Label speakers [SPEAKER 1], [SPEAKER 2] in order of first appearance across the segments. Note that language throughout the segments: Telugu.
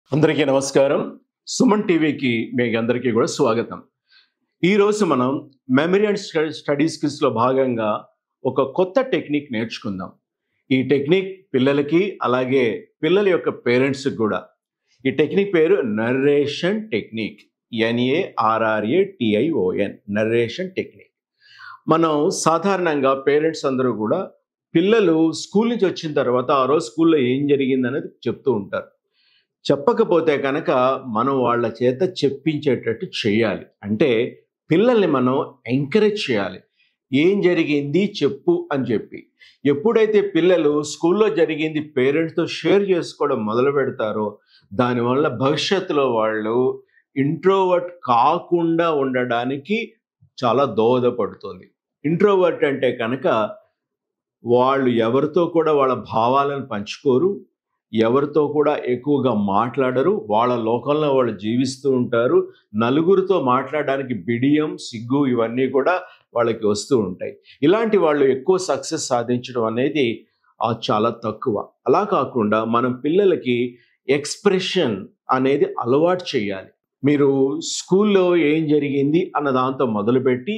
[SPEAKER 1] అందరికీ నమస్కారం సుమన్ టీవీకి మీకు అందరికీ కూడా స్వాగతం ఈరోజు మనం మెమరీ అండ్ స్టడీ స్కిల్స్లో భాగంగా ఒక కొత్త టెక్నిక్ నేర్చుకుందాం ఈ టెక్నిక్ పిల్లలకి అలాగే పిల్లల యొక్క పేరెంట్స్కి కూడా ఈ టెక్నిక్ పేరు narration technique N A R R A T I O N narration technique మనం సాధారణంగా పేరెంట్స్ అందరూ కూడా పిల్లలు స్కూల్ నుంచి వచ్చిన తర్వాత ఆ రోజు స్కూల్లో ఏం జరిగింది అనేది చెప్తూ ఉంటారు చెప్పకపోతే కనుక మనం వాళ్ళ చేత చెప్పించేటట్టు చేయాలి అంటే పిల్లల్ని మనం ఎంకరేజ్ చేయాలి ఏం జరిగింది చెప్పు అని చెప్పి ఎప్పుడైతే పిల్లలు స్కూల్లో జరిగింది పేరెంట్స్తో షేర్ చేసుకోవడం మొదలు పెడతారో దానివల్ల భవిష్యత్తులో వాళ్ళు ఇంట్రోవర్ట్ కాకుండా ఉండడానికి చాలా దోహదపడుతుంది ఇంట్రోవర్ట్ అంటే కనుక వాళ్ళు ఎవరితో కూడా వాళ్ళ భావాలను పంచుకోరు ఎవరితో కూడా ఎక్కువగా మాట్లాడరు వాళ్ళ లోకంలో వాళ్ళు జీవిస్తూ ఉంటారు నలుగురితో మాట్లాడడానికి బిడియం సిగ్గు ఇవన్నీ కూడా వాళ్ళకి వస్తూ ఉంటాయి ఇలాంటి వాళ్ళు ఎక్కువ సక్సెస్ సాధించడం అనేది ఆ, చాలా తక్కువ అలా కాకుండా మనం పిల్లలకి ఎక్స్ప్రెషన్ అనేది అలవాటు చేయాలి మీరు స్కూల్లో ఏం జరిగింది అన్న దాంతో మొదలుపెట్టి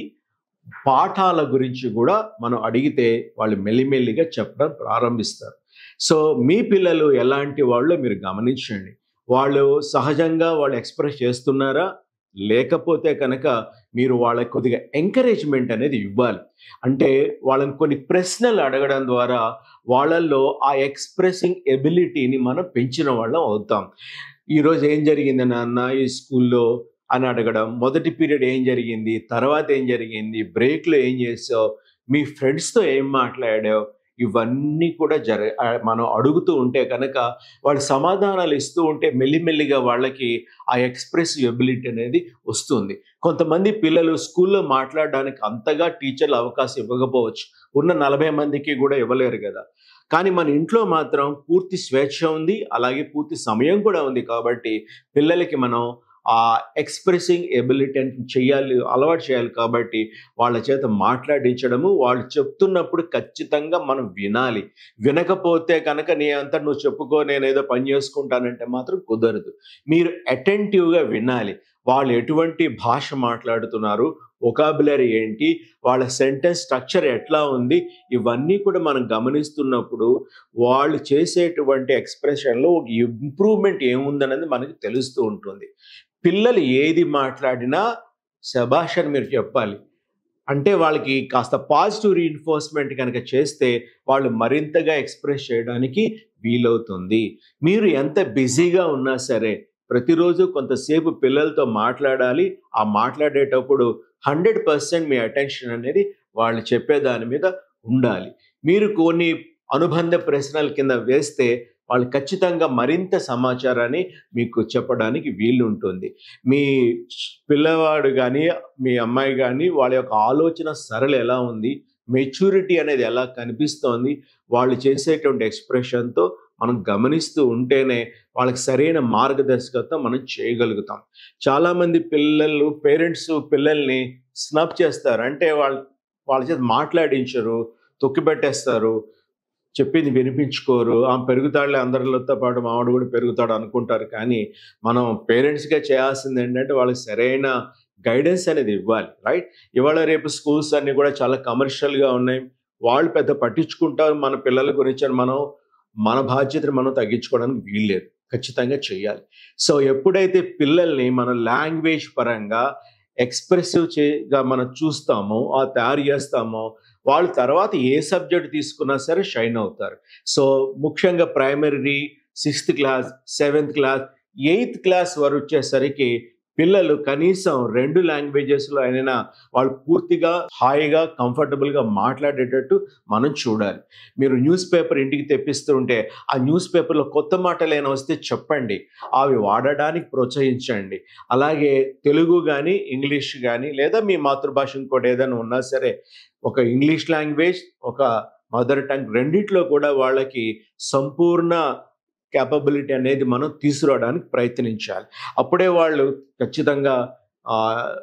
[SPEAKER 1] పాఠాల గురించి కూడా మనం అడిగితే వాళ్ళు మెల్లిమెల్లిగా చెప్పడం ప్రారంభిస్తారు సో మీ పిల్లలు ఎలాంటి వాళ్ళో మీరు గమనించండి వాళ్ళు సహజంగా వాళ్ళు ఎక్స్ప్రెస్ చేస్తున్నారా లేకపోతే కనుక మీరు వాళ్ళకి కొద్దిగా ఎంకరేజ్మెంట్ అనేది ఇవ్వాలి అంటే వాళ్ళని కొన్ని ప్రశ్నలు అడగడం ద్వారా వాళ్ళల్లో ఆ ఎక్స్ప్రెసింగ్ ఎబిలిటీని మనం పెంచిన వాళ్ళం అవుతాం ఈరోజు ఏం జరిగింది నాన్న ఈ స్కూల్లో అని అడగడం మొదటి పీరియడ్ ఏం జరిగింది తర్వాత ఏం జరిగింది బ్రేక్లో ఏం చేసావు మీ ఫ్రెండ్స్తో ఏం మాట్లాడావు ఇవన్నీ కూడా జర ఆ, మనం అడుగుతూ ఉంటే కనుక వాళ్ళు సమాధానాలు ఇస్తూ ఉంటే మెల్లిమెల్లిగా వాళ్ళకి ఆ ఎక్స్ప్రెసివ్ ఎబిలిటీ అనేది వస్తుంది కొంతమంది పిల్లలు స్కూల్లో మాట్లాడడానికి అంతగా టీచర్లు అవకాశం ఇవ్వకపోవచ్చు ఉన్న నలభై మందికి కూడా ఇవ్వలేరు కదా కానీ మన ఇంట్లో మాత్రం పూర్తి స్వేచ్ఛ ఉంది అలాగే పూర్తి సమయం కూడా ఉంది కాబట్టి పిల్లలకి మనం ఆ ఎక్స్ప్రెసింగ్ ఎబిలిటీ అని చేయాలి అలవాటు చేయాలి కాబట్టి వాళ్ళ చేత మాట్లాడించడము వాళ్ళు చెప్తున్నప్పుడు ఖచ్చితంగా మనం వినాలి వినకపోతే కనుక నీ అంతా నువ్వు చెప్పుకో నేను ఏదో పని చేసుకుంటానంటే మాత్రం కుదరదు మీరు అటెంటివ్గా వినాలి వాళ్ళు ఎటువంటి భాష మాట్లాడుతున్నారు ఒకాబులరీ ఏంటి వాళ్ళ సెంటెన్స్ స్ట్రక్చర్ ఎట్లా ఉంది ఇవన్నీ కూడా మనం గమనిస్తున్నప్పుడు వాళ్ళు చేసేటువంటి ఎక్స్ప్రెషన్లో ఒక ఇంప్రూవ్మెంట్ ఏముందనేది మనకి తెలుస్తూ ఉంటుంది పిల్లలు ఏది మాట్లాడినా శభాష్ అని మీరు చెప్పాలి అంటే వాళ్ళకి కాస్త పాజిటివ్ రీఇన్ఫోర్స్మెంట్ కనుక చేస్తే వాళ్ళు మరింతగా ఎక్స్ప్రెస్ చేయడానికి వీలవుతుంది మీరు ఎంత బిజీగా ఉన్నా సరే ప్రతిరోజు కొంతసేపు పిల్లలతో మాట్లాడాలి ఆ మాట్లాడేటప్పుడు హండ్రెడ్ పర్సెంట్ మీ అటెన్షన్ అనేది వాళ్ళు చెప్పే దాని మీద ఉండాలి మీరు కొన్ని అనుబంధ ప్రశ్నల కింద వేస్తే వాళ్ళు ఖచ్చితంగా మరింత సమాచారాన్ని మీకు చెప్పడానికి వీలు ఉంటుంది మీ పిల్లవాడు కానీ మీ అమ్మాయి కానీ వాళ్ళ యొక్క ఆలోచన సరళ ఎలా ఉంది మెచ్యూరిటీ అనేది ఎలా కనిపిస్తోంది వాళ్ళు చేసేటువంటి ఎక్స్ప్రెషన్తో మనం గమనిస్తూ ఉంటేనే వాళ్ళకి సరైన మార్గదర్శకత్వం మనం చేయగలుగుతాం చాలామంది పిల్లలు పేరెంట్స్ పిల్లల్ని స్నప్ చేస్తారు అంటే వాళ్ళ వాళ్ళ చేత మాట్లాడించరు తొక్కిపెట్టేస్తారు చెప్పింది వినిపించుకోరు ఆ పెరుగుతాడులే అందరితో పాటు మావాడు కూడా పెరుగుతాడు అనుకుంటారు కానీ మనం పేరెంట్స్గా చేయాల్సింది ఏంటంటే వాళ్ళకి సరైన గైడెన్స్ అనేది ఇవ్వాలి రైట్ ఇవాళ రేపు స్కూల్స్ అన్నీ కూడా చాలా కమర్షియల్గా ఉన్నాయి వాళ్ళు పెద్ద పట్టించుకుంటారు మన పిల్లల గురించి అని మనం మన బాధ్యతను మనం తగ్గించుకోవడానికి వీల్లేదు ఖచ్చితంగా చేయాలి సో ఎప్పుడైతే పిల్లల్ని మన లాంగ్వేజ్ పరంగా ఎక్స్ప్రెసివ్ చేగా మనం చూస్తామో ఆ తయారు చేస్తామో వాళ్ళు తర్వాత ఏ సబ్జెక్ట్ తీసుకున్నా సరే షైన్ అవుతారు సో ముఖ్యంగా primary sixth class seventh class eighth class వరకు వచ్చేసరికి పిల్లలు కనీసం రెండు లాంగ్వేజెస్లో అయినా వాళ్ళు పూర్తిగా హాయిగా కంఫర్టబుల్గా మాట్లాడేటట్టు మనం చూడాలి మీరు న్యూస్ పేపర్ ఇంటికి తెప్పిస్తూ ఉంటే ఆ న్యూస్ పేపర్లో కొత్త మాటలు ఏమైనా వస్తే చెప్పండి అవి వాడడానికి ప్రోత్సహించండి అలాగే తెలుగు కానీ ఇంగ్లీష్ కానీ లేదా మీ మాతృభాష ఇంకోటి ఏదైనా ఉన్నా సరే ఒక ఇంగ్లీష్ లాంగ్వేజ్ ఒక మదర్ టంగ్ రెండిట్లో కూడా వాళ్ళకి సంపూర్ణ క్యాపబిలిటీ అనేది మనం తీసుకురావడానికి ప్రయత్నించాలి అప్పుడే వాళ్ళు ఖచ్చితంగా ఆ,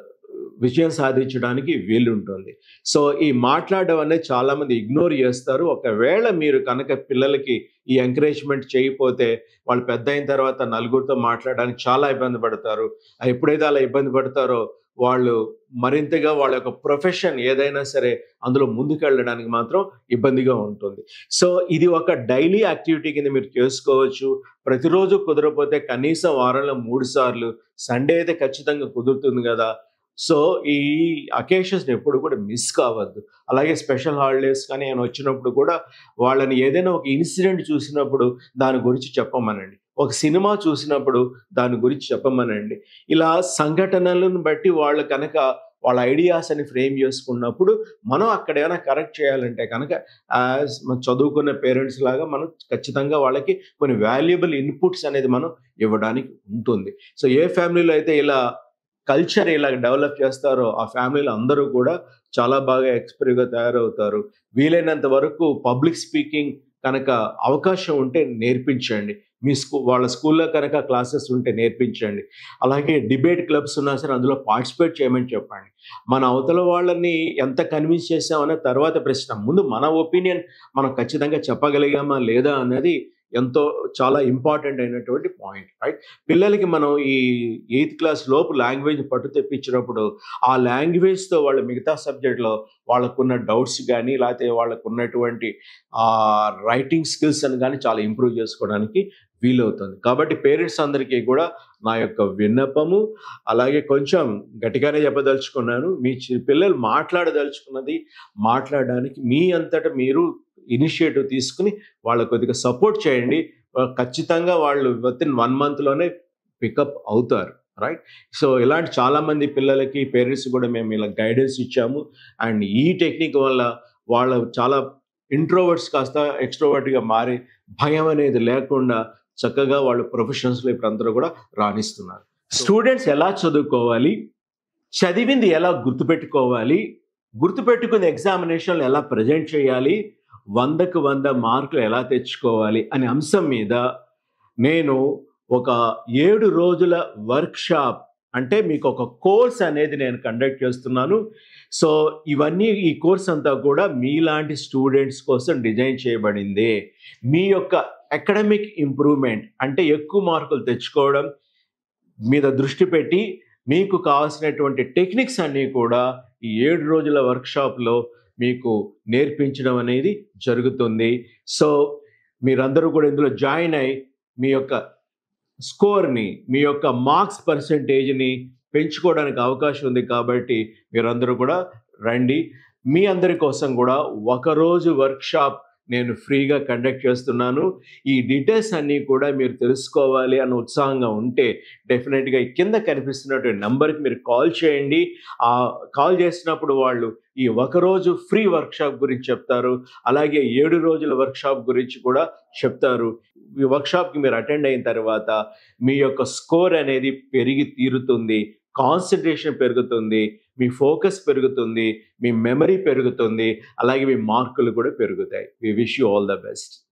[SPEAKER 1] విజయం సాధించడానికి వీలుంటుంది సో ఈ మాట్లాడడం అనేది చాలామంది ఇగ్నోర్ చేస్తారు ఒకవేళ మీరు కనుక పిల్లలకి ఈ ఎంకరేజ్మెంట్ చేయకపోతే వాళ్ళు పెద్ద అయిన తర్వాత నలుగురితో మాట్లాడడానికి చాలా ఇబ్బంది పడతారు ఆ ఎప్పుడైతే అలా ఇబ్బంది పడతారో వాళ్ళు మరింతగా వాళ్ళ యొక్క ప్రొఫెషన్ ఏదైనా సరే అందులో ముందుకెళ్ళడానికి మాత్రం ఇబ్బందిగా ఉంటుంది సో ఇది ఒక డైలీ యాక్టివిటీ కింద మీరు చేసుకోవచ్చు ప్రతిరోజు కుదరకపోతే కనీసం వారంలో మూడు సార్లు సండే అయితే ఖచ్చితంగా కుదురుతుంది కదా సో ఈ అకేషన్స్ని ఎప్పుడు కూడా మిస్ కావద్దు అలాగే స్పెషల్ హాలిడేస్ కానీ ఆయన వచ్చినప్పుడు కూడా వాళ్ళని ఏదైనా ఒక ఇన్సిడెంట్ చూసినప్పుడు దాని గురించి చెప్పమనండి ఒక సినిమా చూసినప్పుడు దాని గురించి చెప్పమనండి ఇలా సంఘటనలను బట్టి వాళ్ళు కనుక వాళ్ళ ఐడియాస్ అని ఫ్రేమ్ చేసుకున్నప్పుడు మనం అక్కడ ఏమైనా కరెక్ట్ చేయాలంటే కనుక యాజ్ చదువుకున్న పేరెంట్స్ లాగా మనం ఖచ్చితంగా వాళ్ళకి కొన్ని వాల్యుబుల్ ఇన్పుట్స్ అనేది మనం ఇవ్వడానికి ఉంటుంది సో ఏ ఫ్యామిలీలో అయితే ఇలా కల్చర్ ఇలా డెవలప్ చేస్తారో ఆ ఫ్యామిలీలో అందరూ కూడా చాలా బాగా ఎక్స్పర్ట్గా తయారవుతారు వీలైనంత వరకు పబ్లిక్ స్పీకింగ్ కనుక అవకాశం ఉంటే నేర్పించండి మీ స్కూ వాళ్ళ స్కూల్లో కనుక క్లాసెస్ ఉంటే నేర్పించండి అలాగే డిబేట్ క్లబ్స్ ఉన్నా సరే అందులో పార్టిసిపేట్ చేయమని చెప్పండి మన అవతల వాళ్ళని ఎంత కన్విన్స్ చేసామనే తర్వాత ప్రశ్న ముందు మన ఒపీనియన్ మనం ఖచ్చితంగా చెప్పగలిగామా లేదా అన్నది ఎంతో చాలా ఇంపార్టెంట్ అయినటువంటి పాయింట్ రైట్ పిల్లలకి మనం ఈ ఎయిత్ క్లాస్ లోపు లాంగ్వేజ్ పట్టు తెప్పించినప్పుడు ఆ లాంగ్వేజ్తో వాళ్ళు మిగతా సబ్జెక్ట్లో వాళ్ళకున్న డౌట్స్ కానీ లేకపోతే వాళ్ళకు ఉన్నటువంటి రైటింగ్ స్కిల్స్ అని కానీ చాలా ఇంప్రూవ్ చేసుకోవడానికి వీలవుతుంది కాబట్టి పేరెంట్స్ అందరికీ కూడా నా యొక్క విన్నపము అలాగే కొంచెం గట్టిగానే చెప్పదలుచుకున్నాను మీ చి- పిల్లలు మాట్లాడదలుచుకున్నది మాట్లాడడానికి మీ అంతటా మీరు ఇనిషియేటివ్ తీసుకుని వాళ్ళ కొద్దిగా సపోర్ట్ చేయండి ఆ, ఖచ్చితంగా వాళ్ళు విత్ ఇన్ వన్ మంత్లోనే పికప్ అవుతారు రైట్ సో ఇలాంటి చాలామంది పిల్లలకి పేరెంట్స్ కూడా మేము ఇలా గైడెన్స్ ఇచ్చాము అండ్ ఈ టెక్నిక్ వల్ల వాళ్ళ చాలా ఇంట్రోవర్ట్స్ కాస్త ఎక్స్ట్రోవర్ట్గా మారి భయం అనేది లేకుండా చక్కగా వాళ్ళు ప్రొఫెషన్స్లో ఇప్పుడు అందరూ కూడా రాణిస్తున్నారు స్టూడెంట్స్ ఎలా చదువుకోవాలి చదివింది ఎలా గుర్తుపెట్టుకోవాలి గుర్తుపెట్టుకుని ఎగ్జామినేషన్లు ఎలా ప్రజెంట్ చేయాలి వందకు వంద మార్కులు ఎలా తెచ్చుకోవాలి అనే అంశం మీద నేను ఒక ఏడు రోజుల వర్క్షాప్ అంటే మీకు ఒక కోర్స్ అనేది నేను కండక్ట్ చేస్తున్నాను సో ఇవన్నీ ఈ కోర్స్ అంతా కూడా మీలాంటి స్టూడెంట్స్ కోసం డిజైన్ చేయబడింది మీ యొక్క అకాడమిక్ ఇంప్రూవ్మెంట్ అంటే ఎక్కువ మార్కులు తెచ్చుకోవడం మీద దృష్టి పెట్టి మీకు కావాల్సినటువంటి టెక్నిక్స్ అన్నీ కూడా ఈ ఏడు రోజుల వర్క్షాప్లో మీకు నేర్పించడం అనేది జరుగుతుంది సో మీరందరూ కూడా ఇందులో జాయిన్ అయి మీ యొక్క స్కోర్ని మీ యొక్క మార్క్స్ పర్సంటేజ్ని పెంచుకోవడానికి అవకాశం ఉంది కాబట్టి మీరందరూ కూడా రండి మీ అందరి కోసం కూడా ఒకరోజు వర్క్షాప్ నేను ఫ్రీగా కండక్ట్ చేస్తున్నాను ఈ డీటెయిల్స్ అన్నీ కూడా మీరు తెలుసుకోవాలి అన్న ఉత్సాహంగా ఉంటే డెఫినెట్గా ఈ కింద కనిపిస్తున్నటువంటి నెంబర్కి మీరు కాల్ చేయండి ఆ కాల్ చేసినప్పుడు వాళ్ళు ఈ ఒకరోజు ఫ్రీ వర్క్షాప్ గురించి చెప్తారు అలాగే ఏడు రోజుల వర్క్షాప్ గురించి కూడా చెప్తారు ఈ వర్క్షాప్కి మీరు అటెండ్ అయిన తర్వాత మీ యొక్క స్కోర్ అనేది పెరిగి తీరుతుంది కాన్సన్ట్రేషన్ పెరుగుతుంది మీ ఫోకస్ పెరుగుతుంది మీ మెమరీ పెరుగుతుంది అలాగే మీ మార్కులు కూడా పెరుగుతాయి we wish you all the best